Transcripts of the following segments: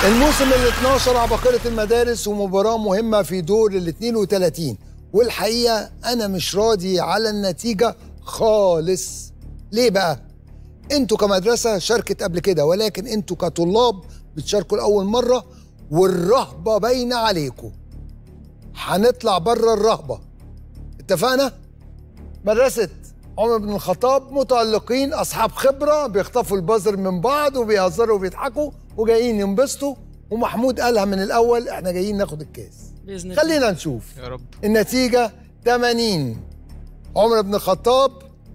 الموسم ال 12 عباقرة المدارس ومباراة مهمة في دور ال 32 والحقيقة أنا مش راضي على النتيجة خالص ليه بقى؟ انتوا كمدرسة شاركت قبل كده ولكن انتوا كطلاب بتشاركوا لأول مرة والرهبة باينة عليكم هنطلع بره الرهبة اتفقنا؟ مدرسة عمر بن الخطاب متألقين أصحاب خبرة بيخطفوا البازر من بعض وبيهزروا وبيضحكوا وجايين ينبسطوا ومحمود قالها من الأول احنا جايين ناخد الكاس باذن الله خلينا نشوف يا رب النتيجة 80 عمر بن الخطاب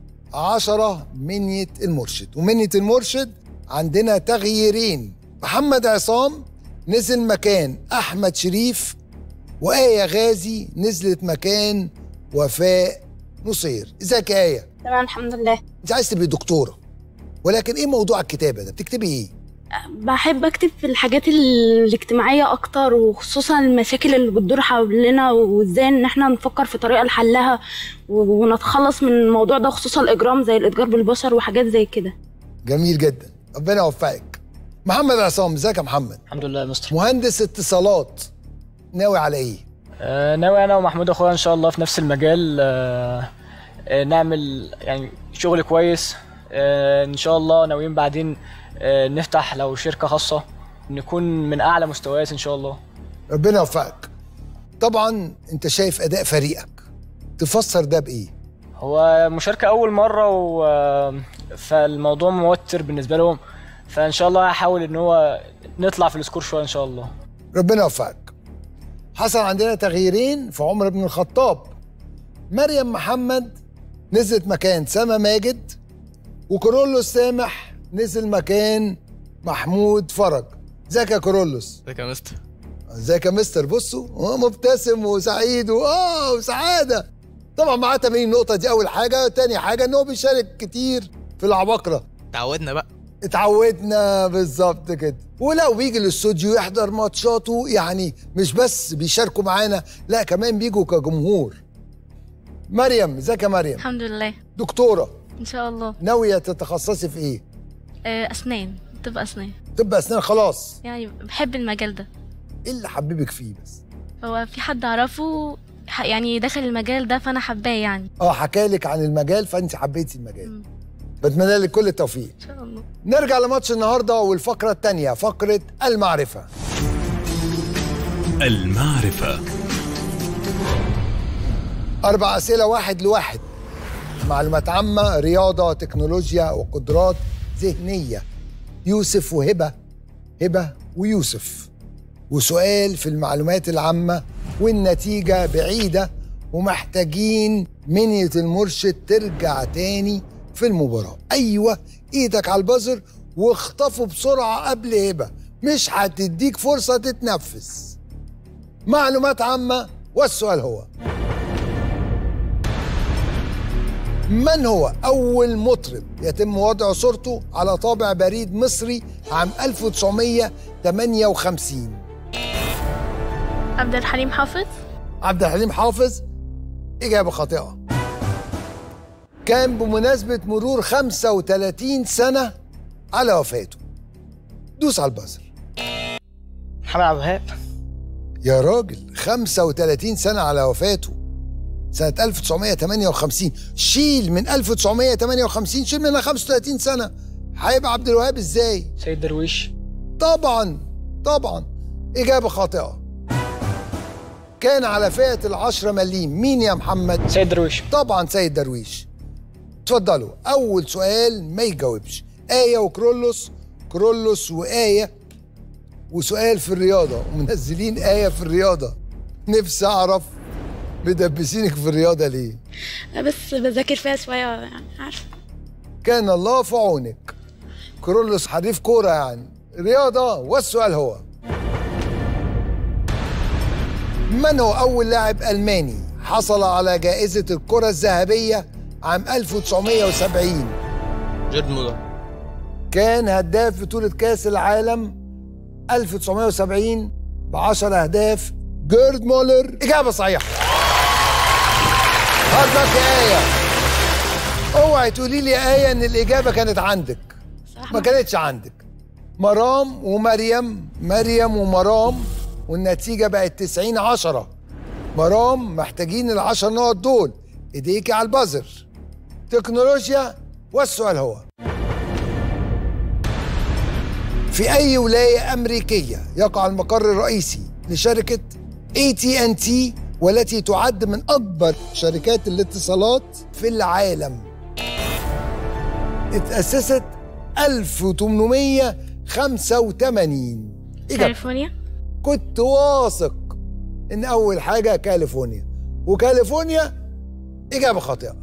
10 منية المرشد ومنية المرشد عندنا تغييرين محمد عصام نزل مكان أحمد شريف وآية غازي نزلت مكان وفاء نصير ازيك يا آية تمام الحمد لله انت عايز تبقي دكتورة ولكن ايه موضوع الكتابة ده بتكتبي ايه بحب اكتب في الحاجات الاجتماعية اكتر وخصوصا المشاكل اللي بتدور حوالينا وازاي ان احنا نفكر في طريقة لحلها و- ونتخلص من الموضوع ده خصوصا الاجرام زي الاتجار بالبشر وحاجات زي كده جميل جدا ربنا يوفقك محمد عصام ازيك يا محمد الحمد لله يا مستر مهندس اتصالات ناوي على ايه آه ناوي انا ومحمود اخويا ان شاء الله في نفس المجال آه آه نعمل يعني شغل كويس آه ان شاء الله ناويين بعدين آه نفتح لو شركه خاصه نكون من اعلى مستويات ان شاء الله ربنا يوفقك طبعا انت شايف اداء فريقك تفسر ده بايه هو مشاركه اول مره و آه، فالموضوع موتر بالنسبه لهم فان شاء الله هحاول ان هو نطلع في السكور شويه ان شاء الله ربنا يوفقك حصل عندنا تغييرين في عمر بن الخطاب مريم محمد نزلت مكان سما ماجد وكورولوس سامح نزل مكان محمود فرج ازيك يا كورولوس ازيك يا مستر ازيك يا مستر بصوا هو مبتسم وسعيد واه وسعاده طبعا معاه 80 نقطه دي اول حاجه تاني حاجه ان هو بيشارك كتير في العباقره تعودنا بقى اتعودنا بالظبط كده ولو بيجي الاستوديو يحضر ماتشاته يعني مش بس بيشاركوا معانا لا كمان بيجوا كجمهور مريم ازيك يا مريم الحمد لله دكتوره ان شاء الله ناويه تتخصصي في ايه آه، اسنان طب اسنان طب اسنان خلاص يعني بحب المجال ده ايه اللي حببك فيه بس هو في حد اعرفه ح- يعني داخل المجال ده فانا حباه يعني اه حكالك عن المجال فانت حبيتي المجال مم. بتمنى لك كل التوفيق ان شاء الله نرجع لماتش النهارده والفقره الثانيه فقره المعرفه المعرفة أربع أسئلة واحد لواحد معلومات عامة رياضة تكنولوجيا وقدرات ذهنية يوسف وهبة هبة ويوسف وسؤال في المعلومات العامة والنتيجة بعيدة ومحتاجين منية المرشد ترجع تاني في المباراة أيوة إيدك على البزر واخطفوا بسرعة قبل هبة مش هتديك فرصة تتنفس معلومات عامة والسؤال هو من هو أول مطرب يتم وضع صورته على طابع بريد مصري عام 1958 عبد الحليم حافظ عبد الحليم حافظ إجابة خاطئة كان بمناسبة مرور 35 سنة على وفاته دوس على البازر محمد عبد الوهاب يا راجل 35 سنة على وفاته سنة 1958 شيل من 1958 شيل منها 35 سنة هيبقى عبد الوهاب ازاي؟ سيد درويش طبعا طبعا إجابة خاطئة كان على فئة العشرة مليم مين يا محمد؟ سيد درويش طبعا سيد درويش اتفضلوا أول سؤال ما يجاوبش آية وكرولوس كرولوس وآية وسؤال في الرياضة ومنزلين آية في الرياضة نفسي أعرف مدبسينك في الرياضة ليه؟ بس بذاكر فيها شوية يعني عارفة كان الله في عونك كرولوس حريف كورة يعني رياضة والسؤال هو من هو أول لاعب ألماني حصل على جائزة الكرة الذهبية عام 1970 جيرد مولر كان هداف بطولة كأس العالم 1970 ب 10 أهداف جيرد مولر إجابة صحيحة هارد يا آية اوعي تقولي لي يا آية إن الإجابة كانت عندك صراحة ما كانتش عندك مرام ومريم مريم ومرام والنتيجة بقت 90 10 مرام محتاجين العشر نقط دول ايديكي على البازر تكنولوجيا والسؤال هو في أي ولاية أمريكية يقع المقر الرئيسي لشركة AT&T والتي تعد من أكبر شركات الاتصالات في العالم اتأسست 1885 إجابة كاليفورنيا كنت واثق إن أول حاجة كاليفورنيا وكاليفورنيا إجابة خاطئة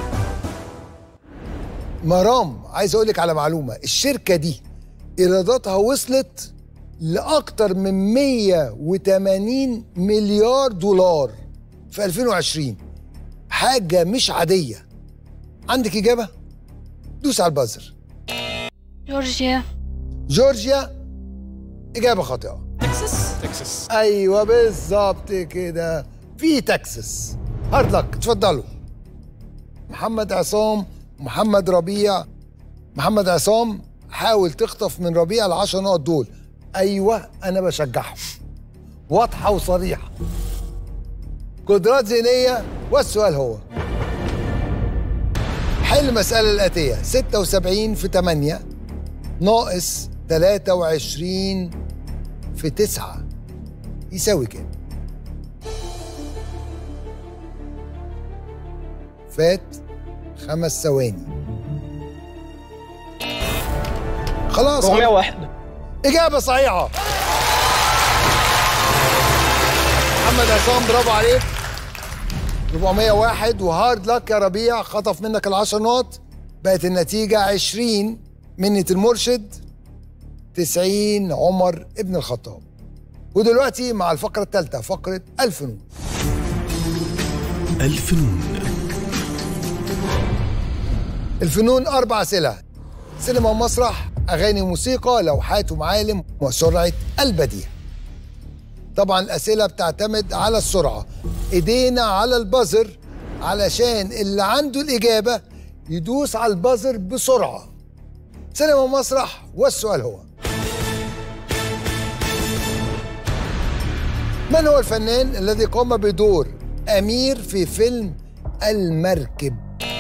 مرام عايز أقول لك على معلومة الشركة دي إيراداتها وصلت لأكتر من 180 مليار دولار في 2020 حاجة مش عادية عندك إجابة؟ دوس على البازر جورجيا جورجيا إجابة خاطئة تكساس ايوه بالظبط كده في تكساس هارد لك اتفضلوا محمد عصام محمد ربيع محمد عصام حاول تخطف من ربيع العشر نقط دول ايوه انا بشجعهم واضحه وصريحه قدرات ذهنيه والسؤال هو حل المسألة الآتية 76 في 8 ناقص 23 في 9 يساوي كام؟ فات خمس ثواني خلاص 401 إجابة صحيحة محمد عصام برافو عليك 401 وهارد لك يا ربيع خطف منك العشر نقط بقت النتيجة 20 منة المرشد 90 عمر ابن الخطاب ودلوقتي مع الفقرة الثالثة فقرة الفنون الفنون الفنون أربع أسئلة سينما ومسرح أغاني وموسيقى لوحات ومعالم وسرعة البديهة طبعا الأسئلة بتعتمد على السرعة إيدينا على البازر علشان اللي عنده الإجابة يدوس على البازر بسرعة سينما ومسرح والسؤال هو من هو الفنان الذي قام بدور أمير في فيلم المركب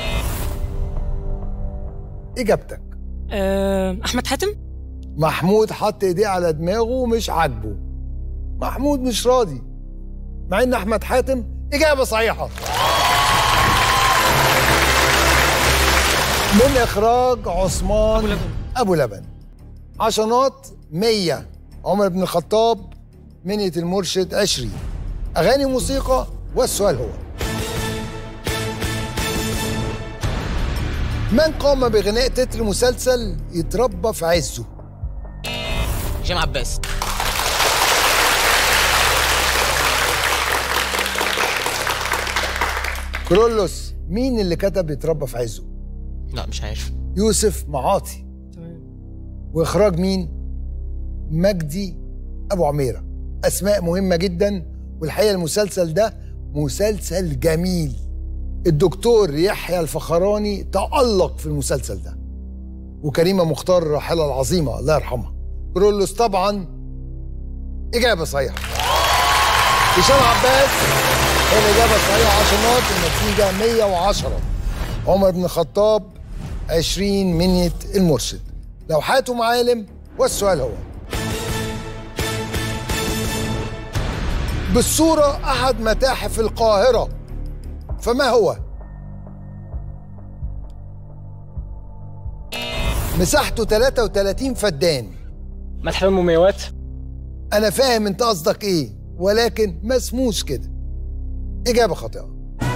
إجابتك آه، احمد حاتم محمود حط ايديه على دماغه ومش عاجبه محمود مش راضي مع ان احمد حاتم اجابه صحيحه من اخراج عثمان أبو لبن. ابو لبن عشرات 100 عمر بن الخطاب منية المرشد 20 اغاني موسيقى والسؤال هو من قام بغناء تتر مسلسل يتربى في عزه هشام عباس كرولوس مين اللي كتب يتربى في عزه لا مش عارف يوسف معاطي تمام واخراج مين مجدي ابو عميره اسماء مهمه جدا والحقيقه المسلسل ده مسلسل جميل الدكتور يحيى الفخراني تألق في المسلسل ده وكريمه مختار الراحله العظيمه الله يرحمها كرولوس طبعا اجابه صحيحه هشام عباس هي الاجابه الصحيحه 10 نقط النتيجه 110 عمر بن الخطاب 20 منية المرشد لوحات ومعالم والسؤال هو بالصورة أحد متاحف القاهرة فما هو؟ مساحته 33 فدان متحف المومياوات أنا فاهم أنت قصدك إيه ولكن ما اسموش كده إجابة خاطئة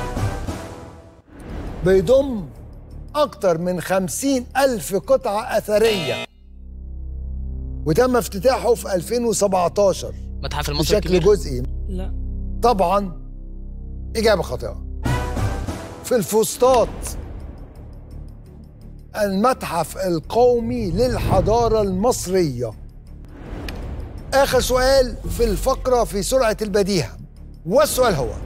بيضم أكتر من خمسين ألف قطعة أثرية وتم افتتاحه في 2017 متحف المصري بشكل الكبير جزئي لا طبعا إجابة خاطئة في الفسطاط المتحف القومي للحضارة المصرية آخر سؤال في الفقرة في سرعة البديهة والسؤال هو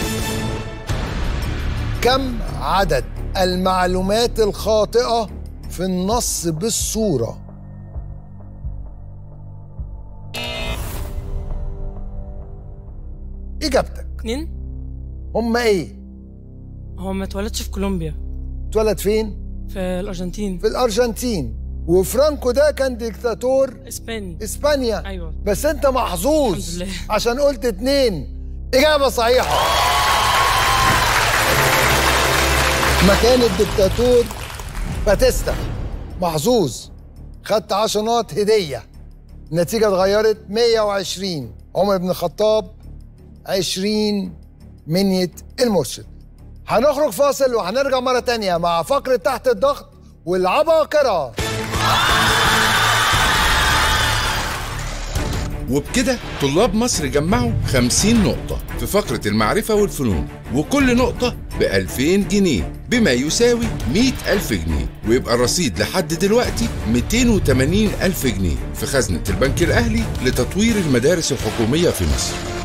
كم عدد المعلومات الخاطئة في النص بالصورة إجابتك اتنين هما إيه؟ هو ما اتولدش في كولومبيا اتولد فين؟ في الارجنتين في الأرجنتين وفرانكو ده كان ديكتاتور اسباني إسبانيا ايوه بس أنت محظوظ الحمد لله. عشان قلت اتنين إجابة صحيحة مكان الدكتاتور باتيستا محظوظ خدت 10 نقط هدية النتيجة اتغيرت 120 عمر بن الخطاب 20 منية المرشد هنخرج فاصل وهنرجع مرة تانية مع فقرة تحت الضغط والعباقرة وبكده طلاب مصر جمعوا 50 نقطة في فقرة المعرفة والفنون وكل نقطة ب 2000 جنيه بما يساوي 100 ألف جنيه ويبقى الرصيد لحد دلوقتي 280 ألف جنيه في خزنة البنك الأهلي لتطوير المدارس الحكومية في مصر